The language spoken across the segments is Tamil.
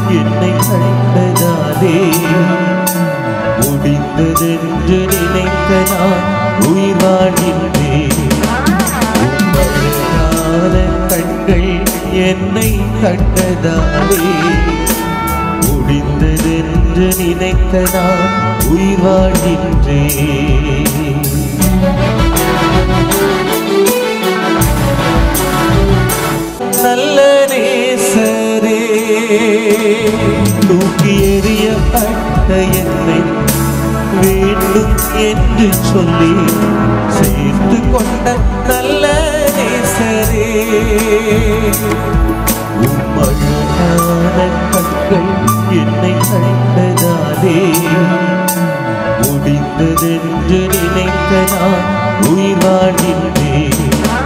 என்னை கண்டதாலே முடிந்ததென்று நினைத்த நான் உயிர் வாழ்கின்றேன் உம்மழகான கண்கள் என்னை கண்டதாலே முடிந்ததென்று நினைத்த நான் உயிர் வாழ்கின்றேன் நல்ல நேசரே தூக்கி எறியப்பட்ட என்னை வேண்டும் என்று சொல்லி சேர்த்து கொண்ட நல்ல நேசரே உம்மழகான கண்கள் என்னை கண்டதாலே முடிந்ததென்று நினைத்த நான் உயிர் வாழ்கின்றேன்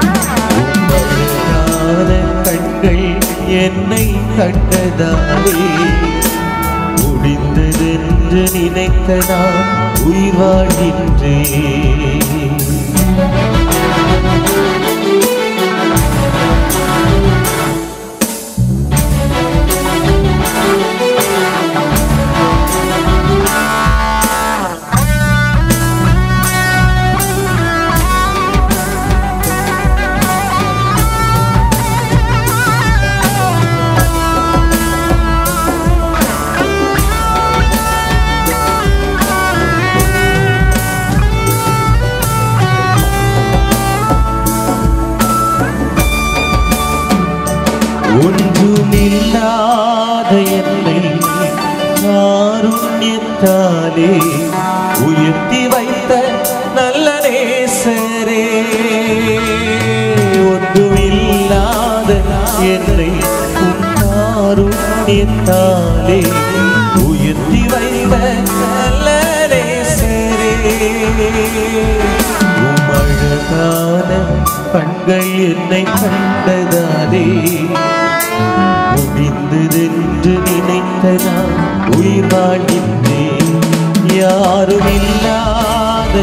உம்மழகான கண்கள் என்னை கண்டதாலே முடிந்ததென்று நினைத்த நான் உயிர் வாழ்கின்றேன் ஒன்றுமில்லாத என்னை காருண்யத்தாலே உயர்த்தி வைத்த நல்ல நேசரே ஒன்றுமில்லாத என்னை உம் காருண்யத்தாலே உயர்த்தி வைத்த நல்ல நேசரே உமழகான கண்கள் என்னை கண்டதாலே முடிந்ததென்று நினைத்த நான் உயிர் வாழ்கின்றேன் யாரும் இல்லாத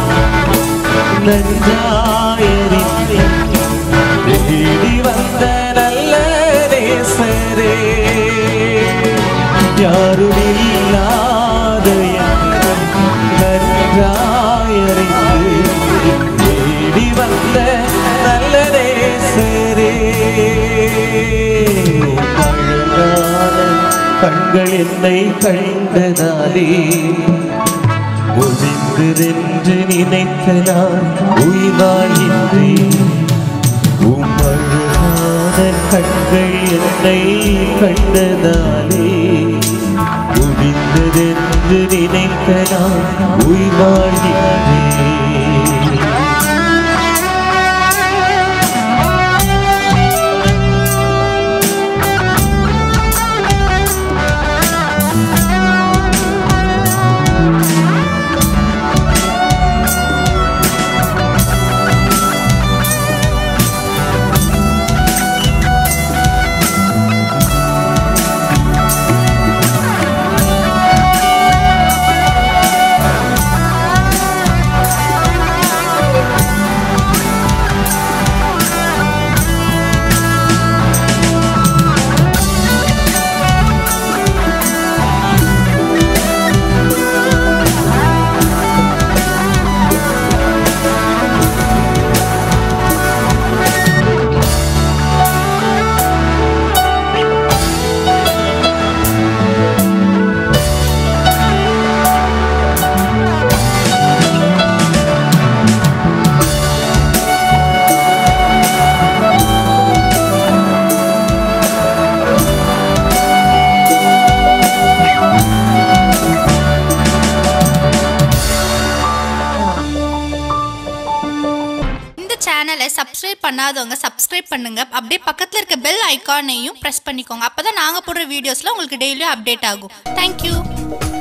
நஞ்சாயறிந்தேன் தேடி வந்த நல்ல நேசரே யாரும் இல்லாத நஞ்சாயறிந்து தேடி வந்த நல்ல நேசரே அழகான கண்கள் என்னை கண்டதாலே முடிந்ததென்று நினைத்த நான் உயிர் வாழ்கின்றேன் உம்மழகான கண்கள் என்னை கண்டதாலே முடிந்ததென்று நினைத்த நான் உயிர் வாழ்கின்றேன் இந்த சேனலை சப்ஸ்கிரைப் பண்ணாதவங்க சப்ஸ்கிரைப் பண்ணுங்க அப்படியே பக்கத்தில் இருக்க பெல் ஐகானையும் ப்ரெஸ் பண்ணிக்கோங்க அப்பதான் நாங்கள் போடுற வீடியோஸ்லாம் உங்களுக்கு டெய்லியும் அப்டேட் ஆகும் தேங்க்யூ